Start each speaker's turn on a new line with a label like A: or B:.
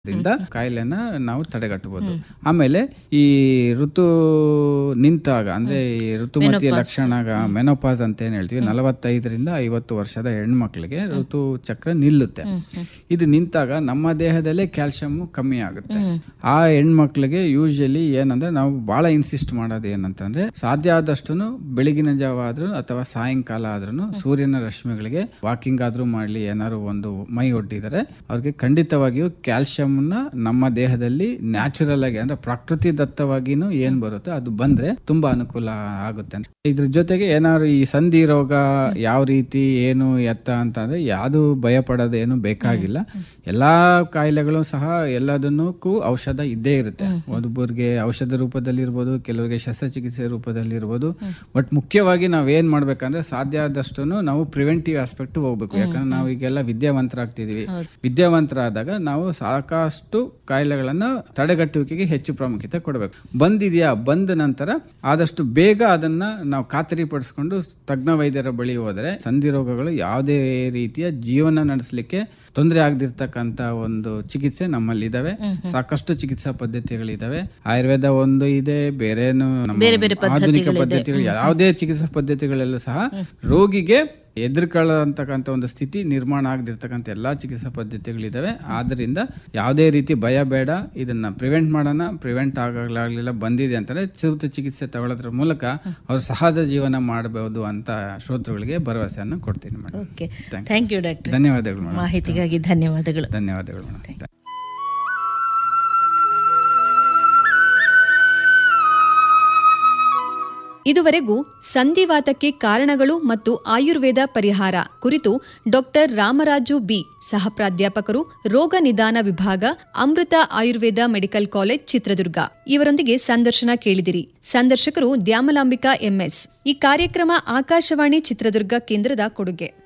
A: ದಿಂದ ಕಾಯಿಲೆನ ನಾವು ತಡೆಗಟ್ಟಬಹುದು ಆಮೇಲೆ ಈ ಋತು ನಿಂತಾಗ ಅಂದ್ರೆ ಈ ಋತುಮತಿ ಲಕ್ಷಣ ಮೆನೋಪಾಸ್ ಅಂತ ಏನ್ ಹೇಳ್ತೀವಿ ನಲವತ್ತೈದರಿಂದ ಐವತ್ತು ವರ್ಷದ ಹೆಣ್ಮಕ್ಳಿಗೆ ಋತು ಚಕ್ರ ನಿಲ್ಲುತ್ತೆ ಇದು ನಿಂತಾಗ ನಮ್ಮ ದೇಹದಲ್ಲೇ ಕ್ಯಾಲ್ಸಿಯಂ ಕಮ್ಮಿ ಆಗುತ್ತೆ ಆ ಹೆಣ್ಮಕ್ಳಿಗೆ ಯೂಶಲಿ ಏನಂದ್ರೆ ನಾವು ಬಹಳ ಇನ್ಸಿಸ್ಟ್ ಮಾಡೋದು ಏನಂತಂದ್ರೆ ಸಾಧ್ಯ ಆದಷ್ಟು ಬೆಳಗಿನ ಜಾವ ಆದ್ರೂ ಅಥವಾ ಸಾಯಂಕಾಲ ಆದ್ರೂ ಸೂರ್ಯನ ರಶ್ಮಿಗಳಿಗೆ ವಾಕಿಂಗ್ ಆದ್ರೂ ಮಾಡ್ಲಿ ಏನಾದ್ರು ಒಂದು ಮೈ ಒಡ್ಡಿದರೆ ಅವ್ರಿಗೆ ಖಂಡಿತವಾಗಿಯೂ ಕ್ಯಾಲ್ಸಿಯಂ ನಮ್ಮ ದೇಹದಲ್ಲಿ ನ್ಯಾಚುರಲ್ ಆಗಿ ಅಂದ್ರೆ ಪ್ರಕೃತಿ ದತ್ತವಾಗಿನೂ ಏನ್ ಬರುತ್ತೆ ಅದು ಬಂದ್ರೆ ತುಂಬಾ ಅನುಕೂಲ ಆಗುತ್ತೆ ಅಂತ. ಇದ್ರ ಜೊತೆಗೆ ಏನಾದ್ರು ಈ ಸಂಧಿ ರೋಗ ಯಾವ ರೀತಿ ಏನು ಎತ್ತ ಅಂತಂದ್ರೆ ಯಾವುದು ಭಯ ಪಡೋದು ಏನು ಬೇಕಾಗಿಲ್ಲ ಎಲ್ಲಾ ಕಾಯಿಲೆಗಳು ಸಹ ಎಲ್ಲದನ್ನಕ್ಕೂ ಔಷಧ ಇದ್ದೇ ಇರುತ್ತೆ ಒಬ್ಬರಿಗೆ ಔಷಧ ರೂಪದಲ್ಲಿ ಇರ್ಬೋದು ಕೆಲವರಿಗೆ ಶಸ್ತ್ರಚಿಕಿತ್ಸೆ ರೂಪದಲ್ಲಿ ಇರ್ಬೋದು ಬಟ್ ಮುಖ್ಯವಾಗಿ ನಾವ್ ಏನ್ ಮಾಡ್ಬೇಕಂದ್ರೆ ಸಾಧ್ಯ ಆದಷ್ಟು ನಾವು ಪ್ರಿವೆಂಟಿವ್ ಆಸ್ಪೆಕ್ಟ್ ಹೋಗ್ಬೇಕು ಯಾಕಂದ್ರೆ ನಾವು ಈಗೆಲ್ಲ ವಿದ್ಯಾವಂತರಾಗ್ತಿದೀವಿ ವಿದ್ಯಾವಂತರಾದಾಗ ನಾವು ಸಾಕಷ್ಟು ಕಾಯಿಲೆಗಳನ್ನ ತಡೆಗಟ್ಟುವಿಕೆಗೆ ಹೆಚ್ಚು ಪ್ರಾಮುಖ್ಯತೆ ಕೊಡಬೇಕು ಬಂದಿದೆಯಾ ಬಂದ ನಂತರ ಆದಷ್ಟು ಬೇಗ ಅದನ್ನ ನಾವು ಖಾತರಿ ಪಡಿಸ್ಕೊಂಡು ತಜ್ಞ ವೈದ್ಯರ ಬಳಿ ಹೋದರೆ ಸಂಧಿ ರೋಗಗಳು ಯಾವುದೇ ರೀತಿಯ ಜೀವನ ನಡೆಸಲಿಕ್ಕೆ ತೊಂದರೆ ಆಗದಿರ್ತಕ್ಕಂತ ಒಂದು ಚಿಕಿತ್ಸೆ ನಮ್ಮಲ್ಲಿ ಇದಾವೆ ಸಾಕಷ್ಟು ಚಿಕಿತ್ಸಾ ಪದ್ಧತಿಗಳಿದಾವೆ ಆಯುರ್ವೇದ ಒಂದು ಇದೆ ಬೇರೆನು ನಮ್ಮ ಆಧುನಿಕ ಪದ್ಧತಿಗಳು ಯಾವುದೇ ಚಿಕಿತ್ಸಾ ಪದ್ಧತಿಗಳಲ್ಲೂ ಸಹ ರೋಗಿಗೆ ಎದುರ್ಕೊಳ್ಳತಕ್ಕಂಥ ಒಂದು ಸ್ಥಿತಿ ನಿರ್ಮಾಣ ಆಗದಿರ್ತಕ್ಕಂಥ ಎಲ್ಲಾ ಚಿಕಿತ್ಸಾ ಪದ್ಧತಿಗಳಿದಾವೆ ಆದ್ರಿಂದ ಯಾವುದೇ ರೀತಿ ಭಯ ಬೇಡ ಇದನ್ನ ಪ್ರಿವೆಂಟ್ ಮಾಡೋಣ ಪ್ರಿವೆಂಟ್ ಆಗಲಾಗ್ಲಿಲ್ಲ ಬಂದಿದೆ ಅಂತಂದ್ರೆ ಸೂಕ್ತ ಚಿಕಿತ್ಸೆ ತಗೊಳ್ಳೋದ್ರ ಮೂಲಕ ಅವ್ರು ಸಹಜ ಜೀವನ ಮಾಡಬಹುದು ಅಂತ ಶ್ರೋತೃಗಳಿಗೆ ಭರವಸೆಯನ್ನು ಕೊಡ್ತೀನಿ madam
B: okay thank you doctor
A: ಧನ್ಯವಾದಗಳು ಮೇಡಮ್
B: ಮಾಹಿತಿಗಾಗಿ ಧನ್ಯವಾದಗಳು
A: ಧನ್ಯವಾದಗಳು ಮೇಡಮ್
C: ಇದುವರೆಗೂ ಸಂಧಿವಾತಕ್ಕೆ ಕಾರಣಗಳು ಮತ್ತು ಆಯುರ್ವೇದ ಪರಿಹಾರ ಕುರಿತು ಡಾಕ್ಟರ್ ರಾಮರಾಜು ಬಿ ಸಹ ಪ್ರಾಧ್ಯಾಪಕರು ರೋಗ ನಿದಾನ ವಿಭಾಗ ಅಮೃತ ಆಯುರ್ವೇದ ಮೆಡಿಕಲ್ ಕಾಲೇಜ್ ಚಿತ್ರದುರ್ಗ ಇವರೊಂದಿಗೆ ಸಂದರ್ಶನ ಕೇಳಿದಿರಿ ಸಂದರ್ಶಕರು ದ್ಯಾಮಲಾಂಬಿಕಾ ಎಂಎಸ್ ಈ ಕಾರ್ಯಕ್ರಮ ಆಕಾಶವಾಣಿ ಚಿತ್ರದುರ್ಗ ಕೇಂದ್ರದ ಕೊಡುಗೆ